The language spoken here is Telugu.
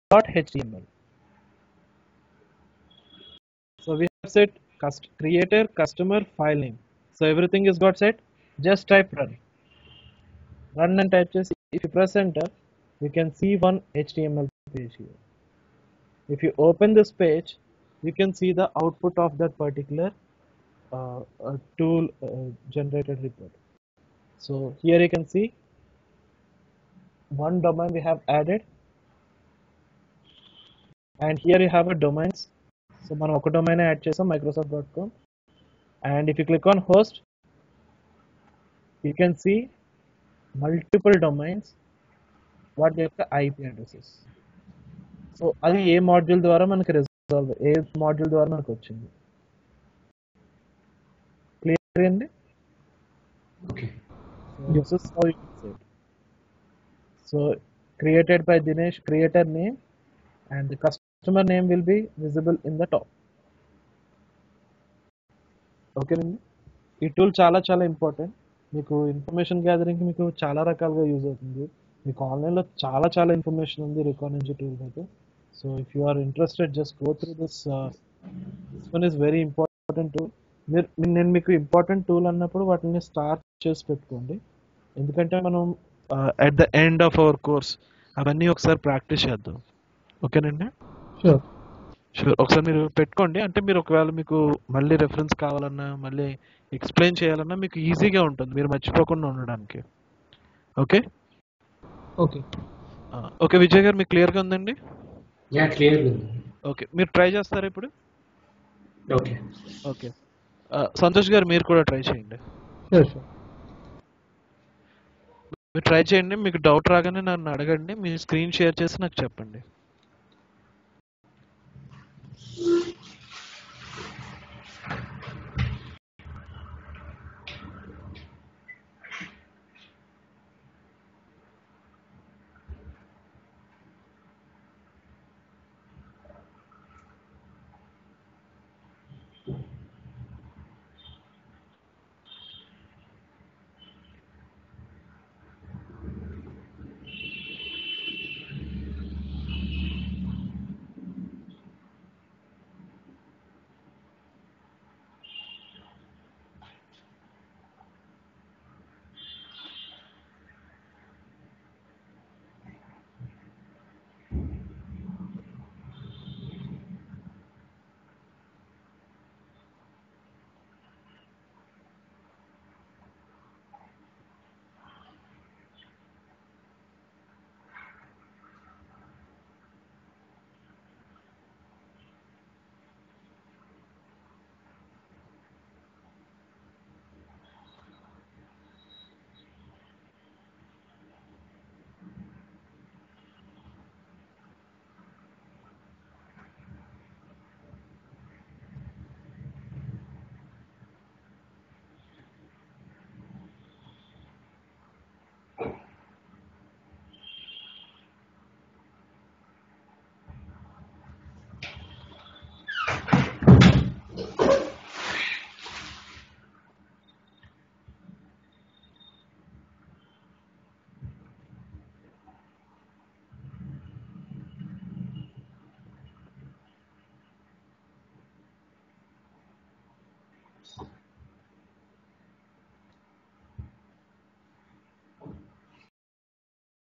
dot html. So we have set cust- creator customer file name. So everything is got set. Just type run. Run and type just if you press enter, you can see one HTML page here. If you open this page, you can see the output of that particular uh, uh, tool uh, generated report. So here you can see one domain we have added and here you have a domains so మనం ఒక డొమైన్ యాడ్ చేసాం Microsoft dot com and if you click on host you can see multiple domains వాటి యొక్క ఐపీ అడ్రసెస్ సో అది ఏ మాడ్యూల్ ద్వారా మనకి రిజాల్వ్ ఏ మాడ్యూల్ ద్వారా మనకు వచ్చింది క్లియర్ అండి okay So this is how you can say it. So created by Dinesh, creator name and the customer name will be visible in the top. ఓకేనండి ఈ టూల్ చాలా చాలా ఇంపార్టెంట్ మీకు ఇన్ఫర్మేషన్ గ్యాదరింగ్కి మీకు చాలా రకాలుగా యూజ్ అవుతుంది మీకు ఆన్లైన్లో చాలా చాలా ఇన్ఫర్మేషన్ ఉంది రికార్డ్ నుంచి టూల్ అయితే so if you are interested just go through this this one is very important tool మీరు నేను మీకు ఇంపార్టెంట్ టూల్ అన్నప్పుడు వాటిని స్టార్ట్ చేసి పెట్టుకోండి ఎందుకంటే మనం at the end of our course అవన్నీ ఒకసారి ప్రాక్టీస్ చేద్దాం ఓకేనండి షూర్ షూర్ ఒకసారి మీరు పెట్టుకోండి అంటే మీరు ఒకవేళ మీకు మళ్ళీ రెఫరెన్స్ కావాలన్నా మళ్ళీ ఎక్స్ప్లెయిన్ చేయాలన్నా మీకు ఈజీగా ఉంటుంది మీరు మర్చిపోకుండా ఉండడానికి ఓకే ఓకే ఓకే విజయ్ గారు మీకు క్లియర్గా ఉందండి యా క్లియర్ ఉంది ఓకే మీరు ట్రై చేస్తారా ఇప్పుడు ఓకే ఓకే సంతోష్ గారు మీరు కూడా ట్రై చేయండి షూర్ షూర్ మీరు ట్రై చేయండి మీకు డౌట్ రాగానే నన్ను అడగండి మీ స్క్రీన్ షేర్ చేసి నాకు చెప్పండి